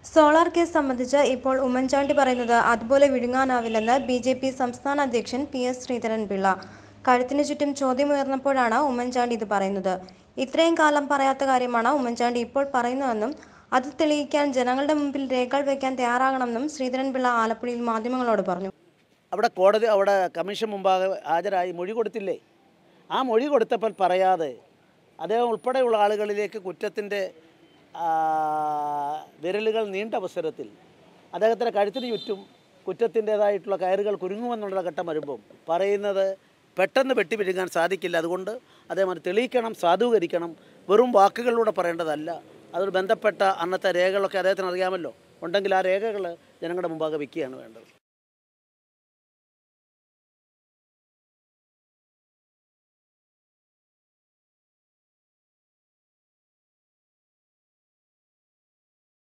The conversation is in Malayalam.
സോളാർ കേസ് സംബന്ധിച്ച് ഇപ്പോൾ ഉമ്മൻചാണ്ടി പറയുന്നത് അതുപോലെ വിഴുങ്ങാനാവില്ലെന്ന് ബി ജെ പി സംസ്ഥാന അധ്യക്ഷൻ പി എസ് ശ്രീധരൻപിള്ള കഴുത്തിന് ചുറ്റും ചോദ്യമുയർന്നപ്പോഴാണ് ഉമ്മൻചാണ്ടി ഇത് പറയുന്നത് ഇത്രയും കാലം പറയാത്ത കാര്യമാണ് ഉമ്മൻചാണ്ടി ഇപ്പോൾ പറയുന്നതെന്നും അത് തെളിയിക്കാൻ ജനങ്ങളുടെ മുമ്പിൽ രേഖകൾ വയ്ക്കാൻ തയ്യാറാകണമെന്നും ശ്രീധരൻപിള്ള ആലപ്പുഴയിൽ മാധ്യമങ്ങളോട് പറഞ്ഞു അവിടെ കോടതി അവിടെ കമ്മീഷൻ മുമ്പാകെ ഹാജരായി മൊഴി കൊടുത്തില്ലേ ആ മൊഴി കൊടുത്തപ്പോൾ പറയാതെ അദ്ദേഹം ഉൾപ്പെടെയുള്ള ആളുകളിലേക്ക് കുറ്റത്തിൻ്റെ വിരലുകൾ നീണ്ട അവസരത്തിൽ അദ്ദേഹത്തിൻ്റെ കഴുത്തിന് ചുറ്റും കുറ്റത്തിൻ്റേതായിട്ടുള്ള കയറുകൾ കുരുങ്ങുമെന്നുള്ള ഘട്ടം വരുമ്പം പറയുന്നത് പെട്ടെന്ന് വെട്ടി വിഴുങ്ങാൻ സാധിക്കില്ല അതുകൊണ്ട് അദ്ദേഹം അത് തെളിയിക്കണം സാധൂകരിക്കണം വെറും വാക്കുകളിലൂടെ പറയേണ്ടതല്ല അതൊരു ബന്ധപ്പെട്ട അന്നത്തെ രേഖകളൊക്കെ അദ്ദേഹത്തിന് അറിയാമല്ലോ ഉണ്ടെങ്കിൽ ആ രേഖകൾ ജനങ്ങളുടെ മുമ്പാകെ വയ്ക്കുകയാണ് വേണ്ടത്